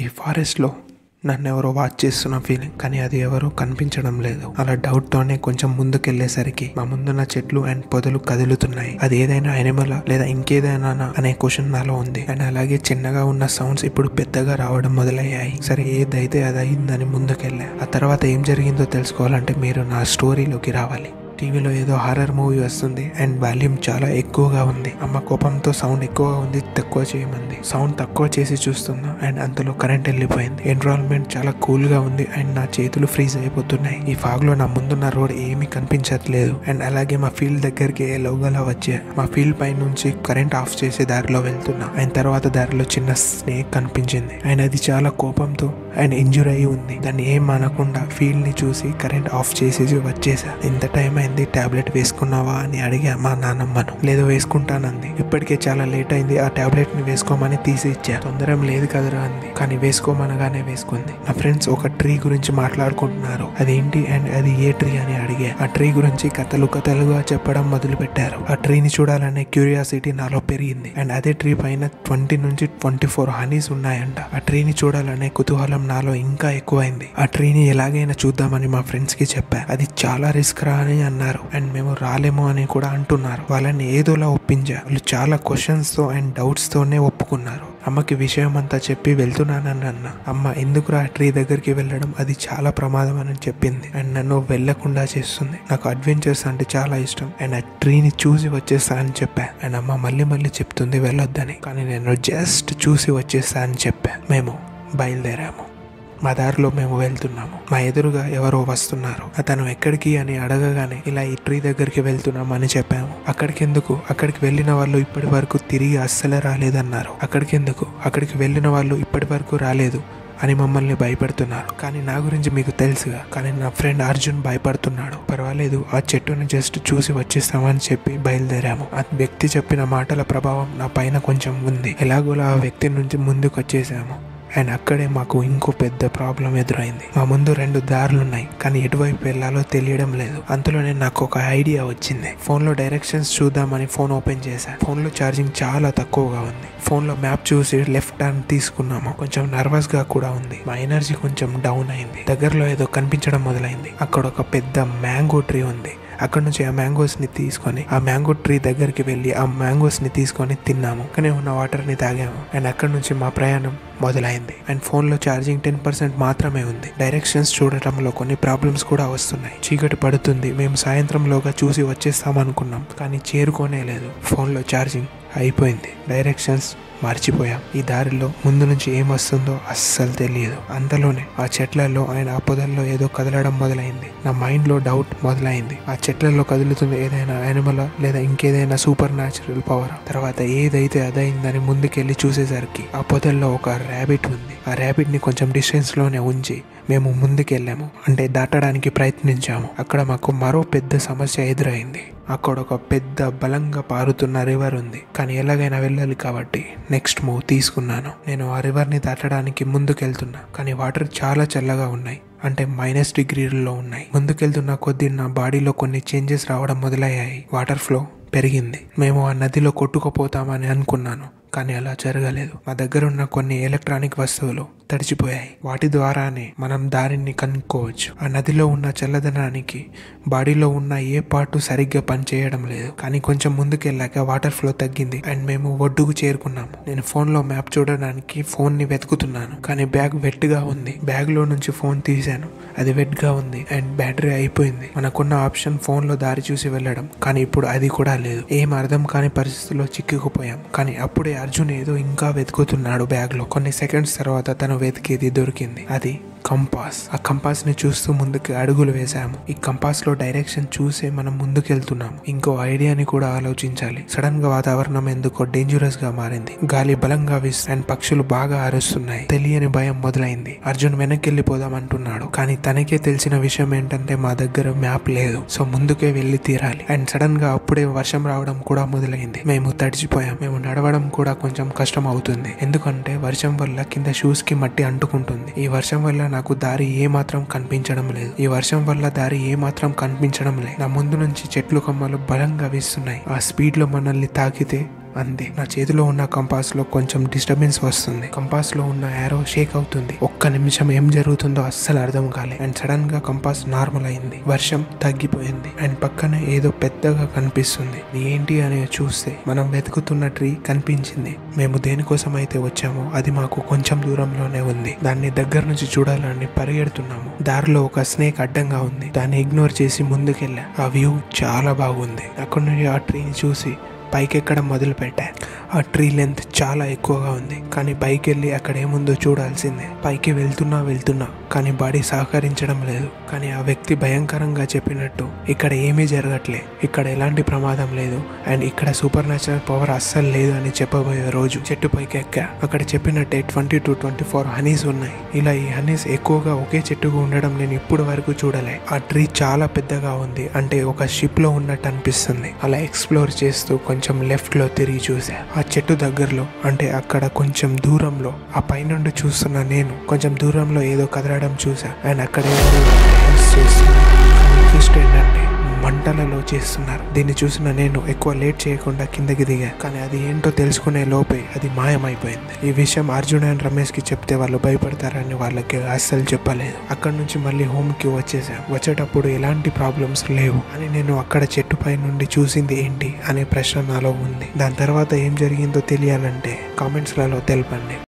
ఈ ఫారెస్ట్ లో నన్ను ఎవరో వాచ్ చేస్తున్న ఫీలింగ్ కానీ అది ఎవరో కనిపించడం లేదు అలా డౌట్ తోనే కొంచెం ముందుకెళ్లేసరికి మా ముందున్న చెట్లు అండ్ పొదలు కదులుతున్నాయి అది ఏదైనా ఎనిమలా లేదా ఇంకేదైనా అనే క్వశ్చన్ నాలో ఉంది అండ్ అలాగే చిన్నగా ఉన్న సౌండ్స్ ఇప్పుడు పెద్దగా రావడం మొదలయ్యాయి సరే ఏదైతే అది అయిందని ముందుకెళ్ళా ఆ తర్వాత ఏం జరిగిందో తెలుసుకోవాలంటే మీరు నా స్టోరీలోకి రావాలి టీవీలో ఏదో హారర్ మూవీ వస్తుంది అండ్ వాల్యూమ్ చాలా ఎక్కువగా ఉంది అమ్మ కోపంతో సౌండ్ ఎక్కువగా ఉంది తక్కువ చేయమంది సౌండ్ తక్కువ చేసి చూస్తున్నా అండ్ అంతలో కరెంట్ వెళ్ళిపోయింది ఎన్విరాన్మెంట్ చాలా కూల్ గా ఉంది అండ్ నా చేతులు ఫ్రీజ్ అయిపోతున్నాయి ఈ ఫాగ్ లో నా ముందున్న రోడ్ ఏమీ కనిపించట్లేదు అండ్ అలాగే మా ఫీల్డ్ దగ్గరికి లోగలా వచ్చే మా ఫీల్డ్ పై నుంచి కరెంట్ ఆఫ్ చేసే దారిలో వెళ్తున్నా అండ్ తర్వాత దారిలో చిన్న స్నేక్ కనిపించింది అండ్ అది చాలా కోపంతో అండ్ ఇంజూర్ అయి ఉంది దాన్ని ఏం అనకుండా ఫీల్డ్ ని చూసి కరెంట్ ఆఫ్ చేసేసి వచ్చేసా ఇంత టైం అయింది టాబ్లెట్ వేసుకున్నావా అని అడిగా మా నాన్నమ్మను లేదు వేసుకుంటానంది ఇప్పటికే చాలా లేట్ అయింది ఆ టాబ్లెట్ ని వేసుకోమని తీసి ఇచ్చా తొందర లేదు కదరా అంది కానీ వేసుకోమనగానే వేసుకుంది నా ఫ్రెండ్స్ ఒక ట్రీ గురించి మాట్లాడుకుంటున్నారు అదేంటి అండ్ అది ఏ ట్రీ అని అడిగా ఆ ట్రీ గురించి కథలు కథలుగా చెప్పడం మొదలు పెట్టారు ఆ ట్రీని చూడాలనే క్యూరియాసిటీ నాలో పెరిగింది అండ్ అదే ట్రీ పైన ట్వంటీ నుంచి ట్వంటీ ఫోర్ హనీస్ ఉన్నాయంట ఆ ట్రీని చూడాలనే కుతూహలం నాలో ఇంకా ఎక్కువైంది ఆ ట్రీని ఎలాగైనా చూద్దామని మా ఫ్రెండ్స్ కి చెప్పా అది చాలా రిస్క్ రా అని అన్నారు అండ్ మేము రాలేమో అని కూడా అంటున్నారు వాళ్ళని ఏదోలా ఒప్పించా వాళ్ళు చాలా క్వశ్చన్స్ తో అండ్ డౌట్స్ తోనే ఒప్పుకున్నారు అమ్మకి విషయం అంతా చెప్పి వెళ్తున్నానని అన్న అమ్మ ఎందుకురా ఆ ట్రీ దగ్గరికి వెళ్ళడం అది చాలా ప్రమాదం అని చెప్పింది అండ్ నన్ను వెళ్లకుండా చేస్తుంది నాకు అడ్వెంచర్స్ అంటే చాలా ఇష్టం అండ్ ఆ ట్రీని చూసి వచ్చేస్తా అని చెప్పా అండ్ అమ్మ మళ్ళీ మళ్ళీ చెప్తుంది వెళ్ళొద్దని కానీ నేను జస్ట్ చూసి వచ్చేస్తా అని చెప్పా మేము బయలుదేరాము మా దారిలో మేము వెళ్తున్నాము మా ఎదురుగా ఎవరో వస్తున్నారు అతను ఎక్కడికి అని అడగగానే ఇలా ఈ ట్రీ దగ్గరికి వెళ్తున్నాం అని చెప్పాము అక్కడికి ఎందుకు అక్కడికి వెళ్ళిన వాళ్ళు ఇప్పటి వరకు తిరిగి అస్సలే రాలేదన్నారు అక్కడికి ఎందుకు అక్కడికి వెళ్ళిన వాళ్ళు ఇప్పటి వరకు రాలేదు అని మమ్మల్ని భయపెడుతున్నారు కానీ నా గురించి మీకు తెలుసుగా కానీ నా ఫ్రెండ్ అర్జున్ భయపడుతున్నాడు పర్వాలేదు ఆ చెట్టును జస్ట్ చూసి వచ్చేస్తామని చెప్పి బయలుదేరాము ఆ వ్యక్తి చెప్పిన మాటల ప్రభావం నా పైన కొంచెం ఉంది ఎలాగోలా ఆ వ్యక్తి నుంచి ముందుకు వచ్చేసాము అండ్ అక్కడే మాకు ఇంకో పెద్ద ప్రాబ్లం ఎదురైంది మా ముందు రెండు దారులు ఉన్నాయి కానీ ఎటువైపు వెళ్ళాలో తెలియడం లేదు అంతలోనే నాకు ఒక ఐడియా వచ్చింది ఫోన్లో డైరెక్షన్స్ చూద్దామని ఫోన్ ఓపెన్ చేశాను ఫోన్లో ఛార్జింగ్ చాలా తక్కువగా ఉంది ఫోన్లో మ్యాప్ చూసి లెఫ్ట్ హ్యాండ్ తీసుకున్నాము కొంచెం నర్వస్ గా కూడా ఉంది మా ఎనర్జీ కొంచెం డౌన్ అయింది దగ్గరలో ఏదో కనిపించడం మొదలైంది అక్కడ ఒక పెద్ద మ్యాంగో ట్రీ ఉంది అక్కడ నుంచి ఆ మ్యాంగోస్ ని తీసుకొని ఆ మ్యాంగో ట్రీ దగ్గరికి వెళ్ళి ఆ మ్యాంగోస్ ని తీసుకొని తిన్నాము అక్కడే ఉన్న వాటర్ ని తాగాము అండ్ అక్కడ నుంచి మా ప్రయాణం మొదలైంది అండ్ ఫోన్ లో ఛార్జింగ్ టెన్ పర్సెంట్ మాత్రమే ఉంది డైరెక్షన్స్ చూడటంలో కొన్ని ప్రాబ్లమ్స్ కూడా వస్తున్నాయి చీకటి పడుతుంది మేము సాయంత్రంలోగా చూసి వచ్చేస్తాం అనుకున్నాం కానీ చేరుకోనే లేదు ఫోన్ లో ఛార్జింగ్ అయిపోయింది డైరెక్షన్స్ మర్చిపోయాం ఈ దారిలో ముందు నుంచి ఏం వస్తుందో అస్సలు తెలియదు అంతలోనే ఆ చెట్లలో ఆయన ఆ పొదల్లో ఏదో కదలడం మొదలైంది నా మైండ్ లో డౌట్ మొదలైంది ఆ చెట్లలో కదులుతున్న ఏదైనా యానిమల్ లేదా ఇంకేదైనా సూపర్ న్యాచురల్ పవర్ తర్వాత ఏదైతే అదైందని ముందుకెళ్ళి చూసేసరికి ఆ పొదల్లో ఒక ర్యాబిట్ ఉంది ఆ ర్యాబిట్ ని కొంచెం డిస్టెన్స్ లోనే ఉంచి మేము ముందుకెళ్ళాము అంటే దాటడానికి ప్రయత్నించాము అక్కడ మాకు మరో పెద్ద సమస్య ఎదురైంది అక్కడ ఒక పెద్ద బలంగా పారుతున్న రివర్ ఉంది కానీ ఎలాగైనా వెళ్ళాలి కాబట్టి నెక్స్ట్ మూవ్ తీసుకున్నాను నేను ఆ రివర్ని దాటడానికి ముందుకెళ్తున్నా కానీ వాటర్ చాలా చల్లగా ఉన్నాయి అంటే మైనస్ డిగ్రీల్లో ఉన్నాయి ముందుకెళ్తున్న కొద్దీ నా బాడీలో కొన్ని చేంజెస్ రావడం మొదలయ్యాయి వాటర్ ఫ్లో పెరిగింది మేము ఆ నదిలో కొట్టుకుపోతామని అనుకున్నాను కానీ అలా జరగలేదు మా దగ్గర ఉన్న కొన్ని ఎలక్ట్రానిక్ వస్తువులు తడిచిపోయాయి వాటి ద్వారానే మనం దారిని కనుక్కోవచ్చు ఆ నదిలో ఉన్న చల్లదనానికి బాడీలో ఉన్న ఏ పార్టు సరిగ్గా పనిచేయడం లేదు కానీ కొంచెం ముందుకెళ్ళాక వాటర్ ఫ్లో తగ్గింది అండ్ మేము ఒడ్డుకు చేరుకున్నాము నేను ఫోన్ లో మ్యాప్ చూడడానికి ఫోన్ ని వెతుకుతున్నాను కానీ బ్యాగ్ వెట్ గా ఉంది బ్యాగ్ లో నుంచి ఫోన్ తీశాను అది వెట్ గా ఉంది అండ్ బ్యాటరీ అయిపోయింది మనకున్న ఆప్షన్ ఫోన్ లో దారి చూసి వెళ్ళడం కానీ ఇప్పుడు అది కూడా లేదు ఏం అర్థం కాని పరిస్థితుల్లో చిక్కుకుపోయాం కానీ అప్పుడే అర్జున్ ఏదో ఇంకా వెతుకుతున్నాడు బ్యాగ్ లో కొన్ని సెకండ్స్ తర్వాత తను వెతికేది దొరికింది అది కంపాస్ ఆ కంపాస్ ని చూస్తూ ముందుకు అడుగులు వేసాము ఈ కంపాస్ లో డైరెక్షన్ చూసే మనం ముందుకెళ్తున్నాము ఇంకో ఐడియాని కూడా ఆలోచించాలి సడన్ గా వాతావరణం ఎందుకో డేంజరస్ గా మారింది గాలి బలంగా వీస్ అండ్ పక్షులు బాగా అరుస్తున్నాయి తెలియని భయం మొదలైంది అర్జున్ వెనక్కి వెళ్ళిపోదాం అంటున్నాడు కానీ తనకే తెలిసిన విషయం ఏంటంటే మా దగ్గర మ్యాప్ లేదు సో ముందుకే వెళ్ళి తీరాలి అండ్ సడన్ గా అప్పుడే వర్షం రావడం కూడా మొదలైంది మేము తడిచిపోయాం మేము నడవడం కూడా కొంచెం కష్టం అవుతుంది ఎందుకంటే వర్షం వల్ల కింద షూస్ కి మట్టి అంటుకుంటుంది ఈ వర్షం వల్ల నాకు దారి ఏ మాత్రం కనిపించడం లేదు ఈ వర్షం వల్ల దారి ఏ మాత్రం కనిపించడం లేదు నా ముందు నుంచి చెట్లు కొమ్మలు బలంగా వీస్తున్నాయి ఆ స్పీడ్ లో మనల్ని తాకితే అంతే నా చేతిలో ఉన్న కంపాస్ లో కొంచెం డిస్టర్బెన్స్ వస్తుంది కంపాస్ లో ఉన్న యారో షేక్ అవుతుంది ఒక్క నిమిషం ఏం జరుగుతుందో అస్సలు అర్థం కాలే అండ్ సడన్ గా కంపాస్ నార్మల్ అయింది వర్షం తగ్గిపోయింది అండ్ పక్కన ఏదో పెద్దగా కనిపిస్తుంది ఏంటి అని చూస్తే మనం వెతుకుతున్న ట్రీ కనిపించింది మేము దేనికోసం అయితే వచ్చామో అది మాకు కొంచెం దూరంలోనే ఉంది దాన్ని దగ్గర నుంచి చూడాలని పరిగెడుతున్నాము దారిలో ఒక స్నేక్ అడ్డంగా ఉంది దాన్ని ఇగ్నోర్ చేసి ముందుకెళ్ళా ఆ వ్యూ చాలా బాగుంది అక్కడ నుండి ఆ ట్రీని చూసి పైకి ఎక్కడం మొదలు పెట్టా ఆ ట్రీ లెంత్ చాలా ఎక్కువగా ఉంది కానీ పైకి వెళ్ళి అక్కడ ఏముందో చూడాల్సిందే పైకి వెళ్తున్నా వెళ్తున్నా కానీ బాడీ సహకరించడం లేదు కానీ ఆ వ్యక్తి భయంకరంగా చెప్పినట్టు ఇక్కడ ఏమీ జరగట్లే ఇక్కడ ఎలాంటి ప్రమాదం లేదు అండ్ ఇక్కడ సూపర్ న్యాచురల్ పవర్ అస్సలు లేదు అని చెప్పబోయే రోజు చెట్టు పైకి ఎక్కా అక్కడ చెప్పినట్టే ట్వంటీ టు ట్వంటీ ఫోర్ హనీస్ ఉన్నాయి ఇలా ఈ హనీస్ ఎక్కువగా ఒకే చెట్టుకు ఉండడం నేను ఇప్పుడు వరకు చూడలే ఆ ట్రీ చాలా పెద్దగా ఉంది అంటే ఒక షిప్ లో ఉన్నట్టు అనిపిస్తుంది అలా ఎక్స్ప్లోర్ చేస్తూ కొంచెం లెఫ్ట్ లో తిరిగి చూసా ఆ చెట్టు దగ్గరలో అంటే అక్కడ కొంచెం దూరంలో ఆ పైనుండి చూస్తున్న నేను కొంచెం దూరంలో ఏదో కదలడం చూసా అండ్ అక్కడ ఎవరో డాన్స్ చేస్తున్నారు కానీ ట్విస్ట్ ఏంటంటే మంటలలో చేస్తున్నారు దీన్ని చూసిన నేను ఎక్కువ లేట్ చేయకుండా కిందకి దిగా కానీ అది ఏంటో తెలుసుకునే లోపే అది మాయమైపోయింది ఈ విషయం అర్జున్ అండ్ రమేష్ కి చెప్తే వాళ్ళు భయపడతారని వాళ్ళకి అస్సలు చెప్పలేదు అక్కడ నుంచి మళ్ళీ హోమ్ కి వచ్చేసా వచ్చేటప్పుడు ఎలాంటి ప్రాబ్లమ్స్ లేవు అని నేను అక్కడ చెట్టు పై నుండి చూసింది ఏంటి అనే ప్రశ్న నాలో ఉంది దాని తర్వాత ఏం జరిగిందో తెలియాలంటే కామెంట్స్లలో తెలపండి